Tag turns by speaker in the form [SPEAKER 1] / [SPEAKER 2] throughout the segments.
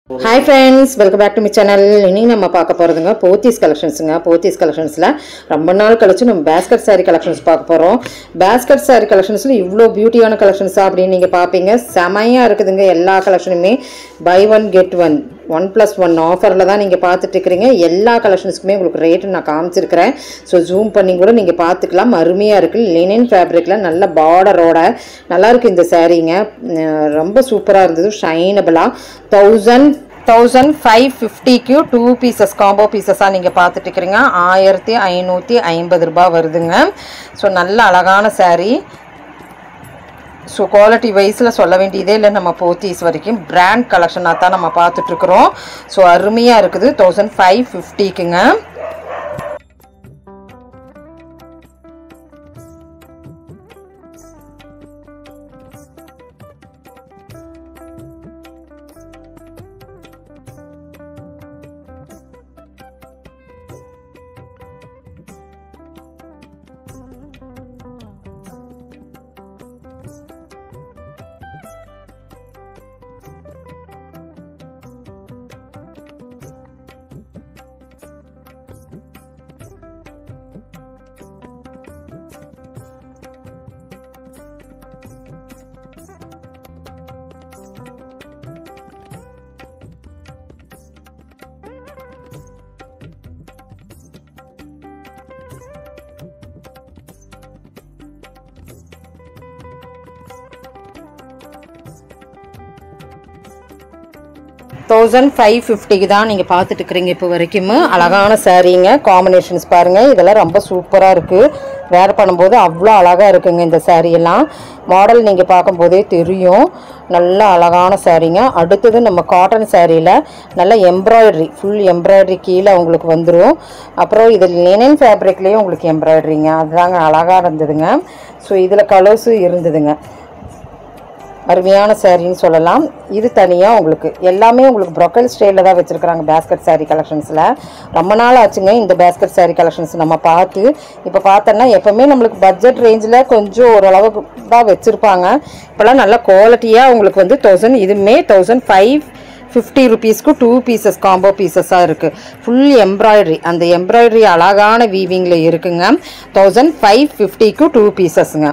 [SPEAKER 1] hi friends welcome back to mi channel இனி நம்ம பார்க்க போகிறதுங்க போத்தீஸ் கலெக்ஷன்ஸுங்க போத்தீஸ் கலெக்ஷன்ஸில் ரொம்ப நாள் கழிச்சு நம்ம பேஸ்கட் saree கலெக்ஷன்ஸ் பார்க்க போகிறோம் பேஸ்கட் saree கலெக்ஷன்ஸில் இவ்வளோ பியூட்டியான கலெக்ஷன்ஸா அப்படின்னு நீங்கள் பார்ப்பீங்க செமையாக இருக்குதுங்க எல்லா கலெக்ஷனுமே buy one get one one plus one ஆஃபரில் தான் நீங்கள் பார்த்துட்டு இருக்கிறீங்க எல்லா கலெக்ஷன்ஸ்க்குமே உங்களுக்கு ரேட்டு நான் காமிச்சிருக்கிறேன் ஸோ ஜூம் பண்ணி கூட நீங்கள் பார்த்துக்கலாம் அருமையாக இருக்குது லினன் ஃபேப்ரிக்கில் நல்ல பார்டரோட நல்லா இருக்கு இந்த சாரீங்க அஹ் ரொம்ப சூப்பராக இருந்தது ஷைனபிளாக தௌசண்ட் தௌசண்ட் ஃபைவ் ஃபிஃப்டிக்கு டூ பீசஸ் காம்போ பீசஸாக நீங்கள் பார்த்துட்டு இருக்கிறீங்க ஆயிரத்தி ஐநூற்றி ஐம்பது ரூபாய் வருதுங்க ஸோ நல்ல அழகான saree ஸோ குவாலிட்டி வைஸில் சொல்ல வேண்டியதே இல்லை நம்ம போத்தீஸ் வரைக்கும் பிராண்ட் கலெக்ஷனாக தான் நம்ம பார்த்துட்ருக்குறோம் ஸோ அருமையாக இருக்குது தௌசண்ட் ஃபைவ் ஃபிஃப்டிக்குங்க தௌசண்ட் ஃபைவ் ஃபிஃப்டிக்கு தான் நீங்கள் பார்த்துட்டு இருக்கிறீங்க இப்போ வரைக்கும் அழகான சாரீங்க காம்பினேஷன்ஸ் பாருங்கள் இதெல்லாம் ரொம்ப சூப்பராக இருக்குது வேர் பண்ணும்போது அவ்வளோ அழகாக இருக்குங்க இந்த saree எல்லாம் மாடல் நீங்கள் பார்க்கும்போதே தெரியும் நல்ல அழகான சாரீங்க அடுத்தது நம்ம காட்டன் சாரியில் நல்ல எம்ப்ராய்டரி ஃபுல் எம்ப்ராய்டரி கீழே உங்களுக்கு வந்துடும் அப்புறம் இது லினன் ஃபேப்ரிக்லேயும் உங்களுக்கு எம்ப்ராய்டரிங்க அதுதாங்க அழகாக இருந்ததுங்க ஸோ இதில் கலர்ஸும் இருந்ததுங்க அருமையான சாரின்னு சொல்லலாம் இது தனியாக உங்களுக்கு எல்லாமே உங்களுக்கு ப்ரொக்கல் ஸ்டைலில் தான் வச்சுருக்குறாங்க பேஸ்கட் saree கலெக்ஷன்ஸில் ரொம்ப நாள் ஆச்சுங்க இந்த பேஸ்கட் saree கலெக்ஷன்ஸ் நம்ம பார்த்து இப்போ பார்த்தோன்னா எப்போவுமே நம்மளுக்கு பட்ஜெட் ரேஞ்சில் கொஞ்சம் ஓரளவுக்கு தான் வச்சுருப்பாங்க இப்போல்லாம் நல்ல குவாலிட்டியாக உங்களுக்கு வந்து தௌசண்ட் இதுவுமே தௌசண்ட் ஃபைவ் ஃபிஃப்டி ருபீஸ்க்கு டூ பீசஸ் காம்போ பீசஸாக இருக்குது ஃபுல் எம்ப்ராய்டரி அந்த எம்ப்ராய்டரி அழகான வீவிங்கில் இருக்குங்க தௌசண்ட் ஃபைவ் ஃபிஃப்டிக்கு டூ பீசஸ்ங்க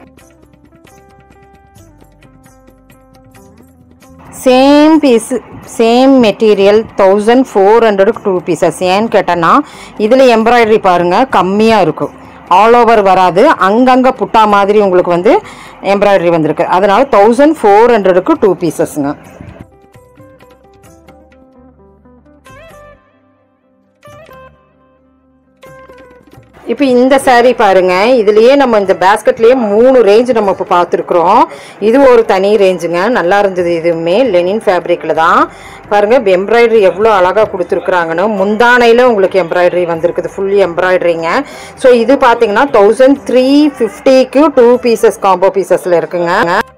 [SPEAKER 1] same piece same material thousand four ஹண்ட்ரடுக்கு டூ பீசஸ் ஏன்னு கேட்டேன்னா இதில் எம்ப்ராய்டரி பாருங்கள் கம்மியாக இருக்கும் ஆல் ஓவர் வராது அங்கங்கே புட்டா மாதிரி உங்களுக்கு வந்து எம்ப்ராய்டரி வந்திருக்கு அதனால தௌசண்ட் ஃபோர் ஹண்ட்ரடுக்கு டூ பீசஸ்ங்க இப்போ இந்த saree பாருங்க இதுலயே நம்ம இந்த பேஸ்கெட்லயே மூணு ரேஞ்ச் நம்ம இப்போ பார்த்துருக்குறோம் இது ஒரு தனி ரேஞ்சுங்க நல்லா இருந்தது இதுவுமே லெனின் ஃபேப்ரிக்ல தான் பாருங்க எம்ப்ராய்டரி எவ்வளோ அழகாக கொடுத்துருக்குறாங்கன்னு முந்தானையில் உங்களுக்கு எம்ப்ராய்டரி வந்திருக்குது ஃபுல் எம்ப்ராய்டரிங்க ஸோ இது பார்த்தீங்கன்னா தௌசண்ட் த்ரீ ஃபிஃப்டிக்கு டூ பீசஸ் காம்போ பீசஸில் இருக்குங்க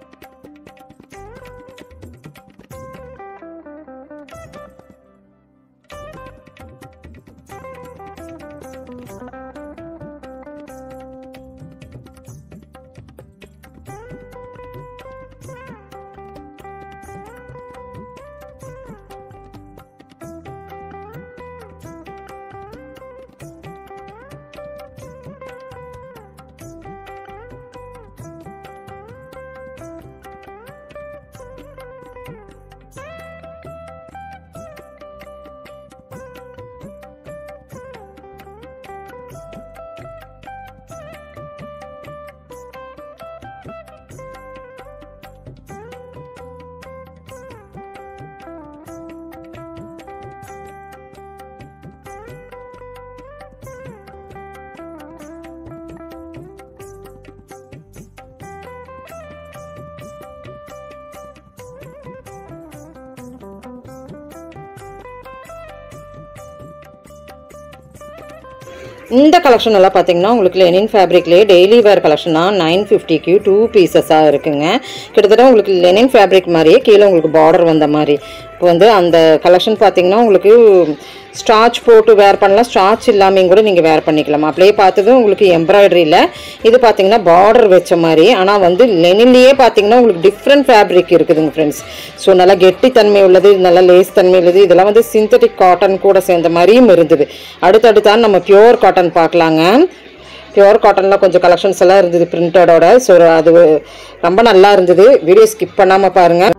[SPEAKER 1] இந்த கலெக்ஷன் எல்லாம் பார்த்தீங்கன்னா உங்களுக்கு லெனின் ஃபேப்ரிக்லேயே டெய்லி வேர் கலெக்ஷனாக நைன் ஃபிஃப்டிக்கு டூ பீசஸாக இருக்குங்க கிட்டத்தட்ட உங்களுக்கு லெனின் ஃபேப்ரிக் மாதிரியே கீழே உங்களுக்கு பார்டர் வந்த மாதிரி இப்போ வந்து அந்த கலெக்ஷன் பார்த்தீங்கன்னா உங்களுக்கு ஸ்டார்ச் போட்டு வேர் பண்ணலாம் ஸ்டார்ச் இல்லாமையும் கூட நீங்கள் வேர் பண்ணிக்கலாம் அப்படியே பார்த்தது உங்களுக்கு எம்ப்ராய்டரியில் இது பார்த்தீங்கன்னா பார்டர் வச்ச மாதிரி ஆனால் வந்து லெனின்லேயே பார்த்தீங்கன்னா உங்களுக்கு டிஃப்ரெண்ட் ஃபேப்ரிக் இருக்குதுங்க ஃப்ரெண்ட்ஸ் ஸோ நல்லா கெட்டித்தன்மை உள்ளது நல்லா லேஸ் தன்மை உள்ளது இதெல்லாம் வந்து சிந்தட்டிக் காட்டன் கூட சேர்ந்த மாதிரியும் இருந்தது அடுத்தடுத்தான் நம்ம பியோர் காட்டன் பார்க்கலாங்க பியோர் காட்டனில் கொஞ்சம் கலெக்ஷன்ஸ் எல்லாம் இருந்தது பிரிண்டடோட ஸோ அது ரொம்ப நல்லா இருந்தது வீடியோ ஸ்கிப் பண்ணாமல் பாருங்கள்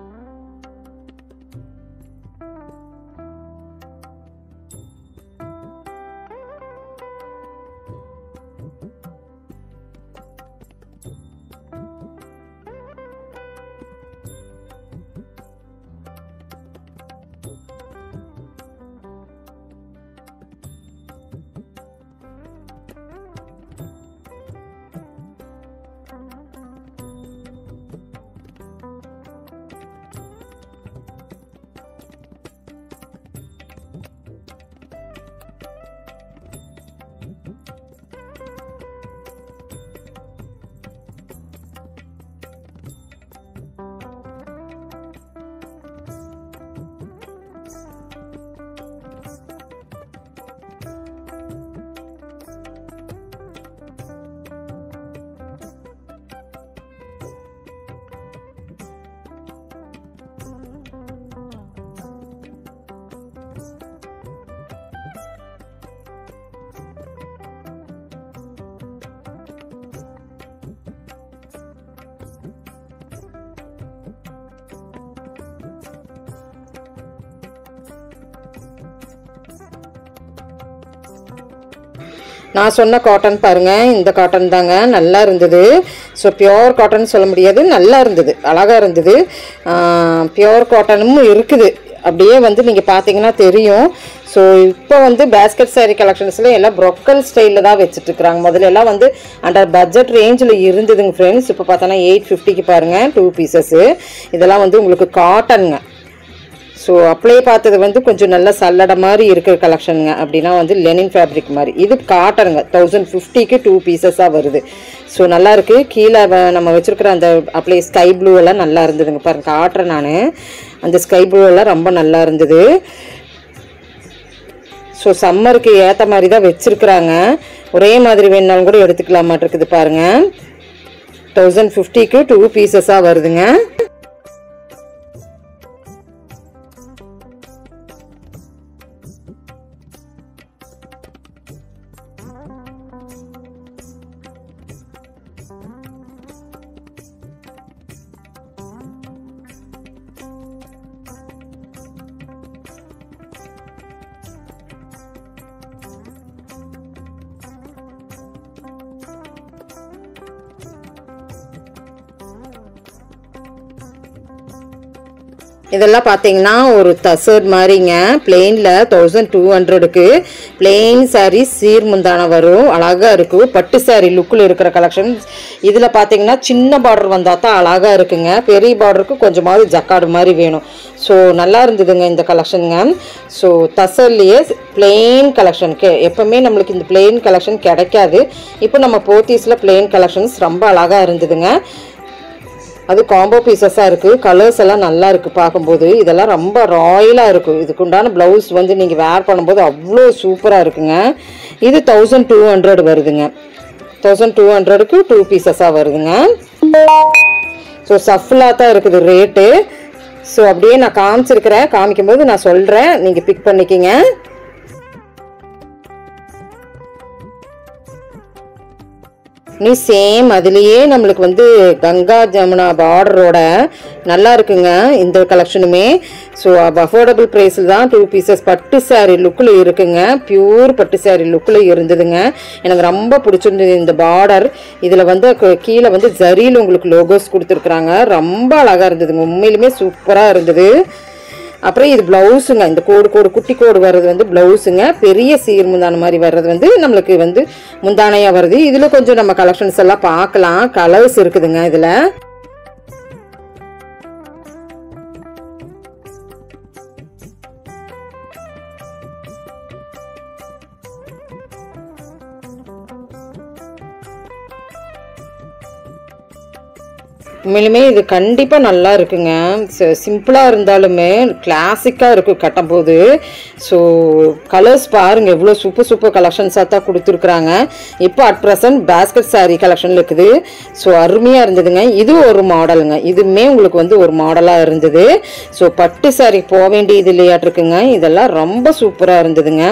[SPEAKER 1] நான் சொன்ன காட்டன் பாருங்க இந்த காட்டன் தாங்க நல்லா இருந்தது ஸோ பியோர் காட்டன் சொல்ல முடியாது நல்லா இருந்தது அழகாக இருந்தது பியோர் காட்டனும் இருக்குது அப்படியே வந்து நீங்கள் பார்த்தீங்கன்னா தெரியும் ஸோ இப்போ வந்து பேஸ்கெட் saree கலெக்ஷன்ஸில் எல்லாம் ப்ரொக்கல் ஸ்டைலில் தான் வச்சுட்டு இருக்கிறாங்க முதல்ல எல்லாம் வந்து அண்டர் பட்ஜெட் ரேஞ்சில் இருந்ததுங்க ஃப்ரெண்ட்ஸ் இப்போ பார்த்தோன்னா எயிட் ஃபிஃப்டிக்கு பாருங்கள் டூ பீசஸ்ஸு இதெல்லாம் வந்து உங்களுக்கு காட்டனுங்க ஸோ அப்படியே பார்த்தது வந்து கொஞ்சம் நல்ல சல்லடை மாதிரி இருக்கிற கலெக்ஷனுங்க அப்படின்னா வந்து லெனின் ஃபேப்ரிக் மாதிரி இது காட்டனுங்க தௌசண்ட் ஃபிஃப்டிக்கு டூ பீசஸாக வருது ஸோ நல்லா இருக்கு கீழே வ- நம்ம வச்சிருக்கிற அந்த அப்படியே ஸ்கை ப்ளூ எல்லாம் நல்லா இருந்ததுங்க பாருங்க காட்டுறேன் நான் அந்த ஸ்கை ப்ளூ எல்லாம் ரொம்ப நல்லா இருந்தது ஸோ சம்மருக்கு ஏற்ற மாதிரி தான் வச்சிருக்கிறாங்க ஒரே மாதிரி வேணுனாலும் கூட எடுத்துக்கலாமாட்டு இருக்குது பாருங்க தௌசண்ட் ஃபிஃப்டிக்கு டூ பீசஸாக வருதுங்க இதெல்லாம் பார்த்தீங்கன்னா ஒரு தசர் மாதிரிங்க பிளெயினில் தௌசண்ட் டூ ஹண்ட்ரடுக்கு பிளெயின் saree சீர் முந்தான வரும் அழகாக இருக்கும் பட்டு saree லுக்கில் இருக்கிற கலெக்ஷன் இதில் பார்த்தீங்கன்னா சின்ன பார்டர் வந்தால் தான் அழகாக இருக்குங்க பெரிய பார்டருக்கு கொஞ்சமாவது ஜக்காடு மாதிரி வேணும் ஸோ நல்லா இருந்ததுங்க இந்த கலெக்ஷனுங்க ஸோ தசர்லேயே பிளெயின் கலெக்ஷனுக்கு எப்பவுமே நம்மளுக்கு இந்த பிளெயின் கலெக்ஷன் கிடைக்காது இப்போ நம்ம போத்தீஸில் பிளெயின் கலெக்ஷன்ஸ் ரொம்ப அழகாக இருந்ததுங்க அது காம்போ பீசஸாக இருக்குது கலர்ஸ் எல்லாம் நல்லா இருக்குது பார்க்கும்போது இதெல்லாம் ரொம்ப ராயலாக இருக்கும் இதுக்கு உண்டான ப்ளவுஸ் வந்து நீங்கள் வேர் பண்ணும்போது அவ்வளோ சூப்பராக இருக்குங்க இது தௌசண்ட் டூ ஹண்ட்ரட் வருதுங்க தௌசண்ட் டூ ஹண்ட்ரடுக்கு டூ பீசஸாக வருதுங்க ஸோ சஃப்லாக தான் இருக்குது ரேட்டு ஸோ அப்படியே நான் காமிச்சிருக்கிறேன் காமிக்கும்போது நான் சொல்கிறேன் நீங்கள் பிக் பண்ணிக்கிங்க நீ சேம் அதுலேயே நம்மளுக்கு வந்து கங்கா ஜமுனா பார்டரோட நல்லா இருக்குங்க இந்த கலெக்ஷனுமே ஸோ அஃபோர்டபுள் ப்ரைஸில் தான் டூ பீசஸ் பட்டு saree லுக்கில் இருக்குங்க பியூர் பட்டு saree லுக்கில் இருந்ததுங்க எனக்கு ரொம்ப பிடிச்சிருந்தது இந்த பார்டர் இதில் வந்து கு- கீழே வந்து ஜரியில் உங்களுக்கு லோகோஸ் கொடுத்துருக்குறாங்க ரொம்ப அழகாக இருந்ததுங்க உண்மையிலுமே சூப்பராக இருந்தது அப்புறம் இது ப்ளவுஸுங்க இந்த கோடு கோடு குட்டி கோடு வர்றது வந்து ப்ளவுஸுங்க பெரிய சீர் முந்தான மாதிரி வர்றது வந்து நம்மளுக்கு வந்து முந்தானையாக வருது இதில் கொஞ்சம் நம்ம கலெக்ஷன்ஸ் எல்லாம் பார்க்கலாம் கலர்ஸ் இருக்குதுங்க இதில் உண்மையிலுமே இது கண்டிப்பாக நல்லா இருக்குங்க சிம்பிளாக இருந்தாலுமே கிளாசிக்காக இருக்கும் கட்டும்போது ஸோ கலர்ஸ் பாருங்கள் எவ்வளோ சூப்பர் சூப்பர் கலெக்ஷன்ஸாக தான் கொடுத்துருக்குறாங்க இப்போ at present basket saree collection இருக்குது ஸோ அருமையாக இருந்ததுங்க இது ஒரு மாடலுங்க இதுவுமே உங்களுக்கு வந்து ஒரு மாடலாக இருந்தது ஸோ பட்டு saree போக வேண்டியது இல்லையாட்டிருக்குங்க இதெல்லாம் ரொம்ப சூப்பராக இருந்ததுங்க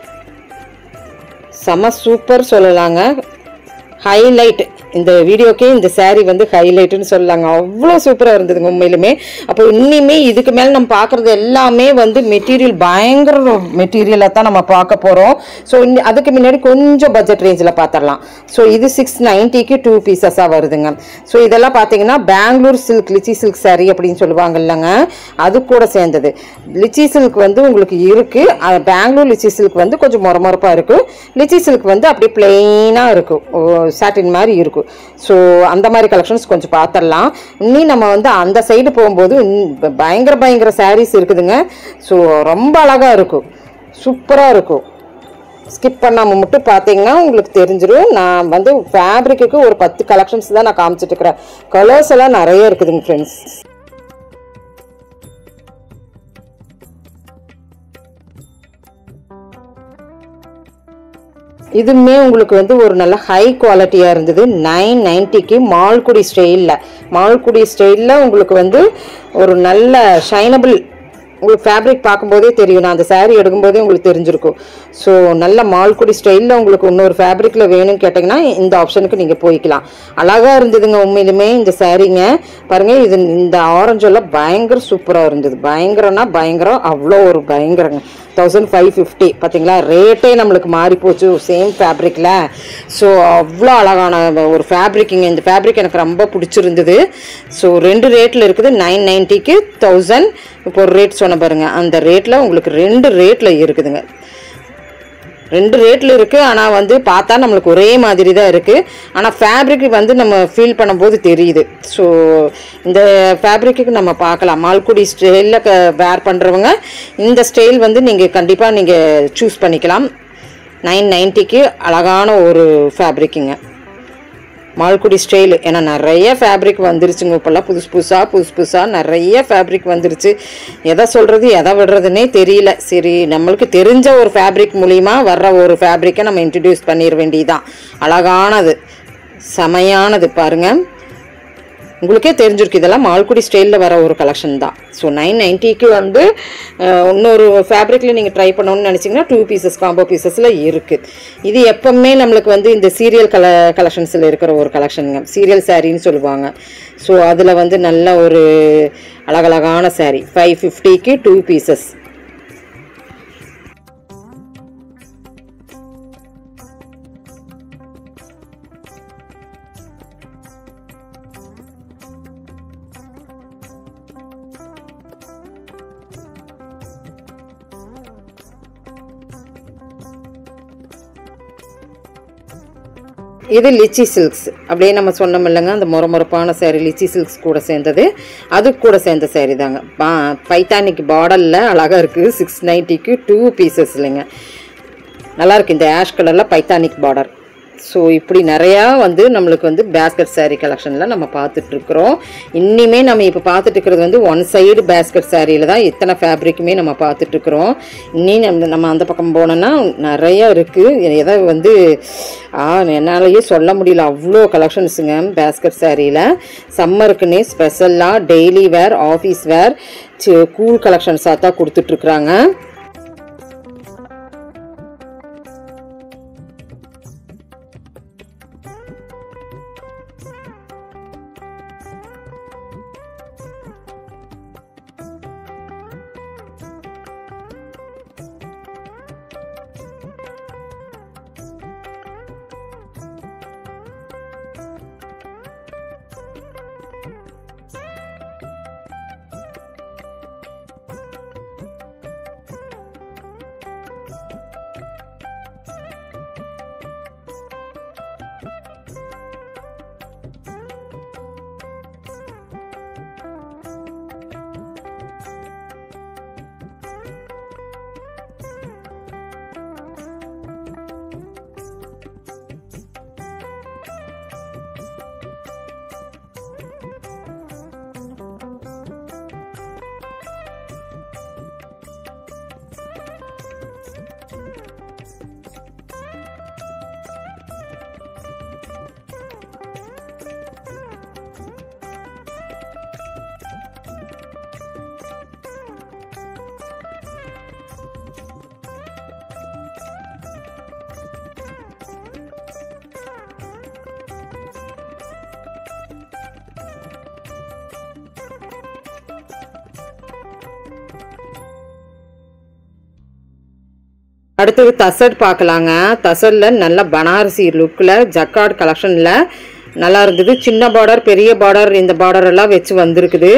[SPEAKER 1] செம சூப்பர் சொல்லலாங்க ஹைலைட் இந்த வீடியோக்கே இந்த saree வந்து ஹைலைட்டுன்னு சொல்லலாங்க அவ்வளோ சூப்பராக இருந்ததுங்க உண்மையிலுமே அப்போ இன்னிமே இதுக்கு மேலே நம்ம பார்க்குறது எல்லாமே வந்து மெட்டீரியல் பயங்கர மெட்டீரியலாக தான் நம்ம பார்க்க போகிறோம் ஸோ அதுக்கு முன்னாடி கொஞ்சம் பட்ஜெட் ரேஞ்சில் பார்த்துடலாம் ஸோ இது சிக்ஸ் நைன்ட்டிக்கு டூ பீசஸாக வருதுங்க ஸோ இதெல்லாம் பார்த்தீங்கன்னா Bangalore silk litchi silk saree அப்படின்னு சொல்லுவாங்க இல்லைங்க அது கூட சேர்ந்தது லிச்சி சில்க் வந்து உங்களுக்கு இருக்குது பெங்களூர் லிச்சி சில்க் வந்து கொஞ்சம் மொரமொரப்பாக இருக்கும் லிச்சி சில்க் வந்து அப்படியே பிளெயினாக இருக்கும் சாட்டின் மாதிரி இருக்கும் ஸோ அந்த மாதிரி கலெக்ஷன்ஸ் கொஞ்சம் பார்த்துடலாம் இன்னி நம்ம வந்து அந்த சைடு போகும்போது இன்னும் ப- பயங்கர பயங்கர sarees இருக்குதுங்க ஸோ ரொம்ப அழகாக இருக்கும் சூப்பராக இருக்கும் ஸ்கிப் பண்ணாமல் மட்டும் பார்த்தீங்கன்னா உங்களுக்கு தெரிஞ்சிடும் நான் வந்து ஃபேப்ரிக்கு ஒரு பத்து கலெக்ஷன்ஸ் தான் நான் காமிச்சிட்டு இருக்கிறேன் கலர்ஸ் எல்லாம் நிறைய இருக்குதுங்க ஃப்ரெண்ட்ஸ் இதுவுமே உங்களுக்கு வந்து ஒரு நல்ல ஹை குவாலிட்டியாக இருந்தது நைன் நைன்ட்டிக்கு மால்குடி ஸ்டைலில் மால்குடி ஸ்டைலில் உங்களுக்கு வந்து ஒரு நல்ல ஷைனபிள் உங்களுக்கு ஃபேப்ரிக் பார்க்கும்போதே தெரியும் நான் அந்த saree எடுக்கும்போதே உங்களுக்கு தெரிஞ்சிருக்கும் ஸோ நல்ல மால்குடி ஸ்டைலில் உங்களுக்கு இன்னொரு ஃபேப்ரிக்கில் வேணும்னு கேட்டிங்கன்னா இந்த ஆப்ஷனுக்கு நீங்கள் போய்க்கலாம் அழகாக இருந்ததுங்க உண்மையிலுமே இந்த சாரீங்க பாருங்கள் இது இந்த ஆரஞ்சு எல்லாம் பயங்கர சூப்பராக இருந்தது பயங்கரம்னா பயங்கரம் அவ்வளோ ஒரு பயங்கரங்க தௌசண்ட் ஃபைவ் ஃபிஃப்டி பார்த்தீங்களா ரேட்டே நம்மளுக்கு மாறி போச்சு சேம் ஃபேப்ரிக்கில் ஸோ அவ்வளோ அழகான ஒரு ஃபேப்ரிக்குங்க இந்த ஃபேப்ரிக் எனக்கு ரொம்ப பிடிச்சிருந்தது ஸோ ரெண்டு ரேட்டில் இருக்குது நைன் நைன்ட்டிக்கு தௌசண்ட் இப்போ ஒரு ரேட் சொன்ன பாருங்க அந்த ரேட்டில் உங்களுக்கு ரெண்டு ரேட்டில் இருக்குதுங்க ரெண்டு ரேட்டில் இருக்குது ஆனால் வந்து பார்த்தா நம்மளுக்கு ஒரே மாதிரி தான் இருக்குது ஆனால் ஃபேப்ரிக் வந்து நம்ம ஃபீல் பண்ணும்போது தெரியுது ஸோ இந்த ஃபேப்ரிக்கு நம்ம பார்க்கலாம் மால்குடி ஸ்டைலில் க வேர் பண்ணுறவங்க இந்த ஸ்டைல் வந்து நீங்கள் கண்டிப்பாக நீங்கள் சூஸ் பண்ணிக்கலாம் நைன் நைன்ட்டிக்கு அழகான ஒரு ஃபேப்ரிக்குங்க மால்குடி ஸ்டைல் ஏன்னா நிறைய ஃபேப்ரிக் வந்துருச்சுங்க இப்போல்லாம் புதுசு புதுசாக புதுசு புதுசாக நிறைய ஃபேப்ரிக் வந்துருச்சு எதை சொல்கிறது எதை விடுறதுனே தெரியல சரி நம்மளுக்கு தெரிஞ்ச ஒரு ஃபேப்ரிக் மூலிமா வர்ற ஒரு ஃபேப்ரிக்கை நம்ம இன்ட்ரடியூஸ் பண்ணிட வேண்டியதுதான் அழகானது செமையானது பாருங்கள் உங்களுக்கே தெரிஞ்சிருக்கு இதெல்லாம் மால்குடி ஸ்டைலில் வர ஒரு கலெக்ஷன் தான் ஸோ நைன் நைன்ட்டிக்கு வந்து அஹ், இன்னொரு ஃபேப்ரிக்கில் நீங்கள் ட்ரை பண்ணணும்னு நினச்சிங்கன்னா டூ பீசஸ் காம்போ பீசஸில் இருக்குது இது எப்பவுமே நம்மளுக்கு வந்து இந்த சீரியல் கல கலெக்ஷன்ஸில் இருக்கிற ஒரு கலெக்ஷனுங்க சீரியல் சாரின்னு சொல்லுவாங்க ஸோ அதில் வந்து நல்ல ஒரு அழகழகான saree ஃபைவ் ஃபிஃப்டிக்கு டூ பீசஸ் இது லிச்சி சில்க்ஸ் அப்படியே நம்ம சொன்னோம் இல்லைங்க அந்த முறமுறப்பான saree லிச்சி சில்க்ஸ் கூட சேர்ந்தது அது கூட சேர்ந்த saree தாங்க பா பைத்தானிக் பார்டரில் அழகாக இருக்குது சிக்ஸ் நைன்ட்டிக்கு டூ பீசஸ் இல்லைங்க நல்லா இருக்கு இந்த ஆஷ் கலரில் பைத்தானிக் பார்டர் ஸோ இப்படி நிறையா வந்து நம்மளுக்கு வந்து பேஸ்கெட் saree கலெக்ஷனில் நம்ம பார்த்துட்ருக்குறோம் இன்னிமே நம்ம இப்போ பார்த்துட்டு இருக்கிறது வந்து ஒன் சைடு பேஸ்கெட் சாரியில் தான் இத்தனை ஃபேப்ரிக்குமே நம்ம பார்த்துட்ருக்குறோம் இன்னி நம்ம நம்ம அந்த பக்கம் போனோன்னா நிறைய இருக்குது எதை வந்து ஆ என்னாலேயே சொல்ல முடியல அவ்வளோ கலெக்ஷன்ஸுங்க பேஸ்கெட் சாரியில் சம்மருக்குன்னே ஸ்பெஷலாக daily wear office wear cool கலெக்ஷன்ஸாக தான் கொடுத்துட்ருக்குறாங்க அடுத்தது தசட் பார்க்கலாங்க தசடில் நல்ல பனாரசி லுக்கில் ஜக்கார்ட் கலெக்ஷனில் நல்லா இருந்தது சின்ன பார்டர் பெரிய பார்டர் இந்த பார்டர் எல்லாம் வச்சு வந்திருக்குது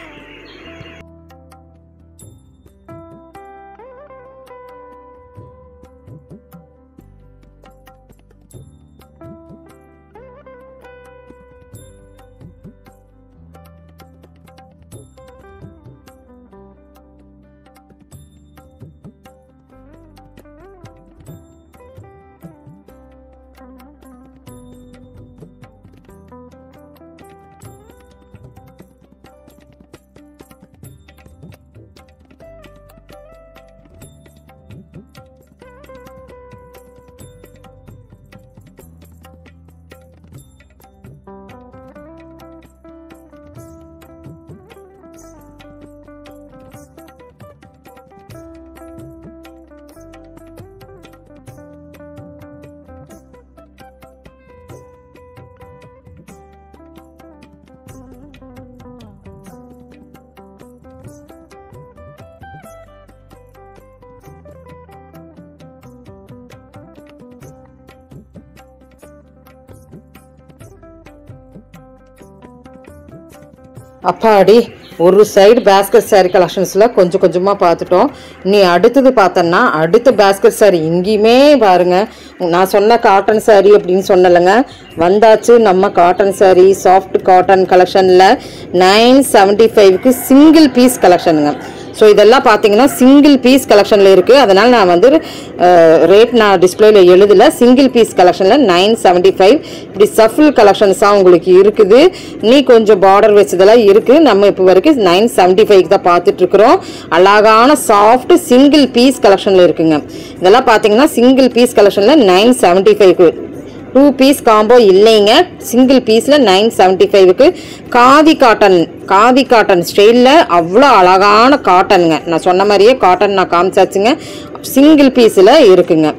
[SPEAKER 1] அப்பாடி ஒரு சைடு பேஸ்கெட் saree கலெக்ஷன்ஸில் கொஞ்சம் கொஞ்சமாக பார்த்துட்டோம் நீ அடுத்தது பார்த்தோன்னா அடுத்த பேஸ்கெட் saree இங்கேயுமே பாருங்க நான் சொன்ன காட்டன் saree அப்படின்னு சொன்னலைங்க வந்தாச்சு நம்ம காட்டன் saree சாஃப்ட் காட்டன் கலெக்ஷனில் நைன் செவன்ட்டி ஃபைவ்க்கு சிங்கிள் பீஸ் கலெக்ஷனுங்க ஸோ இதெல்லாம் பார்த்தீங்கன்னா சிங்கிள் பீஸ் கலெக்ஷனில் இருக்குது அதனால் நான் வந்து ரேட் நான் டிஸ்பிளேல எழுதல சிங்கிள் பீஸ் கலெக்ஷனில் நைன் செவன்ட்டி ஃபைவ் இப்படி சஃபில் கலெக்ஷன்ஸாக உங்களுக்கு இருக்குது நீ கொஞ்சம் பார்டர் வச்சதெல்லாம் இருக்குது நம்ம இப்போ வரைக்கும் நைன் செவன்ட்டி ஃபைவ்க்கு தான் பார்த்துட்ருக்குறோம் அழகான சாஃப்ட் சிங்கிள் பீஸ் கலெக்ஷனில் இருக்குங்க இதெல்லாம் பார்த்தீங்கன்னா சிங்கிள் பீஸ் கலெக்ஷனில் நைன் செவன்ட்டி ஃபைவ்க்கு டூ பீஸ் காம்போ இல்லைங்க சிங்கிள் பீஸில் நைன் செவன்ட்டி ஃபைவுக்கு காதி காட்டன் காதி காட்டன் ஸ்டைலில் அவ்வளோ அழகான காட்டனுங்க நான் சொன்ன மாதிரியே காட்டன் நான் காமிச்சாச்சுங்க சிங்கிள் பீஸில் இருக்குங்க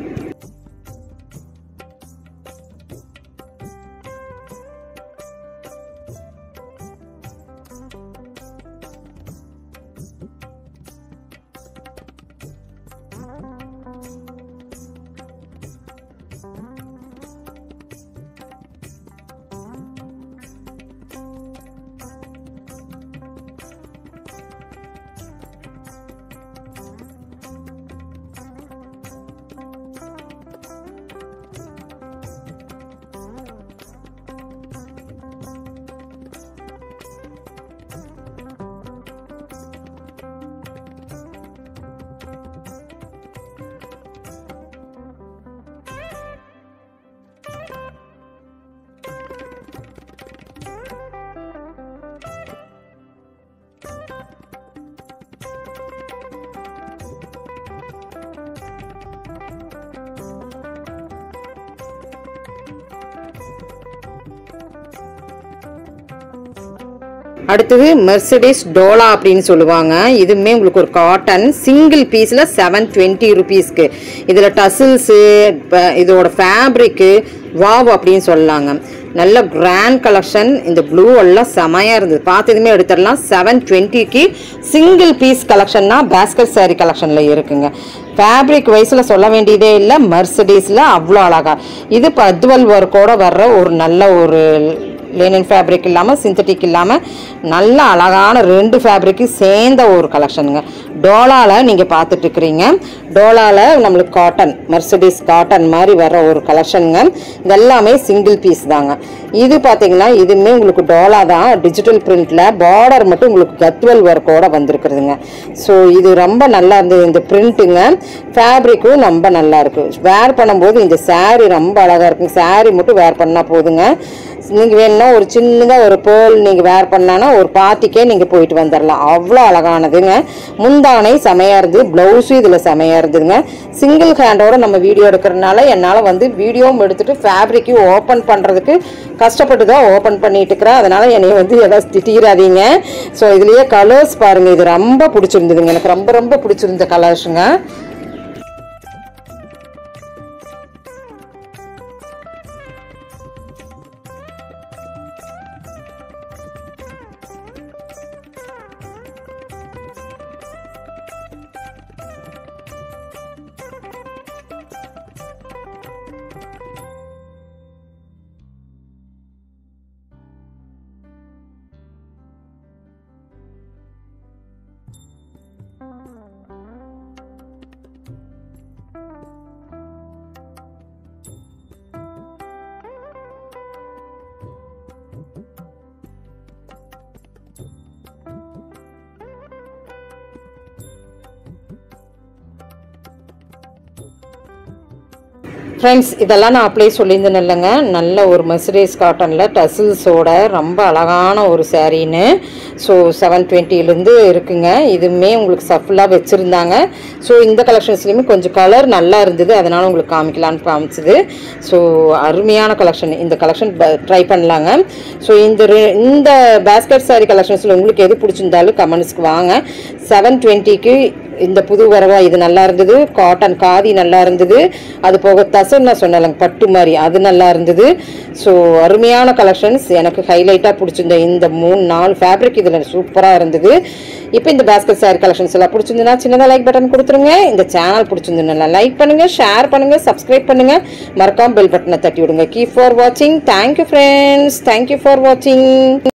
[SPEAKER 1] அடுத்தது மெர்சடிஸ் டோலா அப்படின்னு சொல்லுவாங்க இதுவுமே உங்களுக்கு ஒரு காட்டன் சிங்கிள் பீஸில் செவன் டுவெண்ட்டி ருபீஸ்க்கு இதில் டசில்ஸு இதோட ஃபேப்ரிக்கு வாவ் அப்படின்னு சொல்லலாங்க நல்ல கிராண்ட் கலெக்ஷன் இந்த ப்ளூ எல்லாம் செமையாக இருந்தது பார்த்ததுமே எடுத்துடலாம் செவன் டுவெண்ட்டிக்கு சிங்கிள் பீஸ் கலெக்ஷன்னா பேஸ்கட் saree கலெக்ஷனில் இருக்குங்க ஃபேப்ரிக் வைஸில் சொல்ல வேண்டியதே இல்லை மர்சடிஸில் அவ்வளோ அழகா இது பத்வல் ஒர்க்கோட வர்ற ஒரு நல்ல ஒரு லேனின் ஃபேப்ரிக் இல்லாமல் சிந்தட்டிக் இல்லாமல் நல்ல அழகான ரெண்டு ஃபேப்ரிக்கு சேர்ந்த ஒரு கலெக்ஷனுங்க டோலாவில் நீங்கள் பார்த்துட்டு இருக்கிறீங்க டோலாவில் நம்மளுக்கு காட்டன் மெர்சடிஸ் காட்டன் மாதிரி வர ஒரு கலெக்ஷனுங்க இது எல்லாமே சிங்கிள் பீஸ் தாங்க இது பார்த்தீங்கன்னா இதுவுமே உங்களுக்கு டோலா தான் டிஜிட்டல் பிரிண்டில் பார்டர் மட்டும் உங்களுக்கு கத்வல் ஒர்க்கோட வந்திருக்குதுங்க ஸோ இது ரொம்ப நல்லா இருந்தது இந்த பிரிண்ட்டுங்க ஃபேப்ரிக்கும் ரொம்ப நல்லா இருக்கு வேர் பண்ணும்போது இந்த saree ரொம்ப அழகாக இருக்குங்க saree மட்டும் வேர் பண்ணால் போதுங்க நீங்கள் வேணும்னா ஒரு சின்னதாக ஒரு பேர்ல் நீங்கள் வேர் பண்ணானா ஒரு பார்ட்டிக்கே நீங்கள் போயிட்டு வந்துடலாம் அவ்வளோ அழகானதுங்க முந்தானை செமையாக இருந்தது ப்ளவுஸும் இதில் செமையாக இருந்ததுங்க சிங்கிள் ஹேண்டோட நம்ம வீடியோ எடுக்கிறதுனால என்னால் வந்து வீடியோவும் எடுத்துட்டு ஃபேப்ரிக்கையும் ஓப்பன் பண்ணுறதுக்கு கஷ்டப்பட்டு தான் ஓப்பன் பண்ணிட்டு இருக்கிறேன் அதனால் என்னை வந்து எதாவது திட்டிடாதீங்க ஸோ இதுலேயே கலர்ஸ் பாருங்கள் இது ரொம்ப பிடிச்சிருந்ததுங்க எனக்கு ரொம்ப ரொம்ப பிடிச்சிருந்த கலர்ஸுங்க ஃப்ரெண்ட்ஸ் இதெல்லாம் நான் அப்படியே சொல்லியிருந்தேன் இல்லைங்க நல்ல ஒரு மெசரேஸ் காட்டனில் டசில்ஸோட ரொம்ப அழகான ஒரு சாரீன்னு ஸோ செவன் டுவெண்ட்டிலேருந்து இருக்குங்க இதுவுமே உங்களுக்கு சஃபுல்லாக வச்சுருந்தாங்க ஸோ இந்த கலெக்ஷன்ஸ்லேயுமே கொஞ்சம் கலர் நல்லா இருந்தது அதனால் உங்களுக்கு காமிக்கலான்னு காமிச்சது ஸோ அருமையான கலெக்ஷன் இந்த கலெக்ஷன் ட்ரை பண்ணலாங்க ஸோ இந்த ரெ- இந்த பேஸ்கெட் சாரி கலெக்ஷன்ஸில் உங்களுக்கு எது பிடிச்சிருந்தாலும் கமெண்ட்ஸ்க்கு வாங்க செவன் டுவெண்ட்டிக்கு இந்த புது வரவா இது நல்லா இருந்தது காட்டன் காதி நல்லா இருந்தது அது போக தசன் நான் சொன்னேன்லங்க பட்டு மாதிரி அது நல்லா இருந்தது ஸோ அருமையான கலெக்ஷன்ஸ் எனக்கு ஹைலைட்டாக பிடிச்சிருந்த இந்த மூணு நாலு ஃபேப்ரிக் இதில் சூப்பராக இருந்தது இப்போ இந்த பேஸ்கெட் சாரி கலெக்ஷன்ஸ் எல்லாம் பிடிச்சிருந்துன்னா சின்னதாக லைக் பட்டன் கொடுத்துருங்க இந்த சேனல் பிடிச்சிருந்துன்னா லைக் பண்ணுங்க ஷேர் பண்ணுங்க சப்ஸ்கிரைப் பண்ணுங்க மறக்காம பெல் பட்டனை தட்டி விடுங்க கீப் ஃபார் வாட்சிங் தேங்க்யூ ஃப்ரெண்ட்ஸ் தேங்க்யூ ஃபார் வாட்சிங்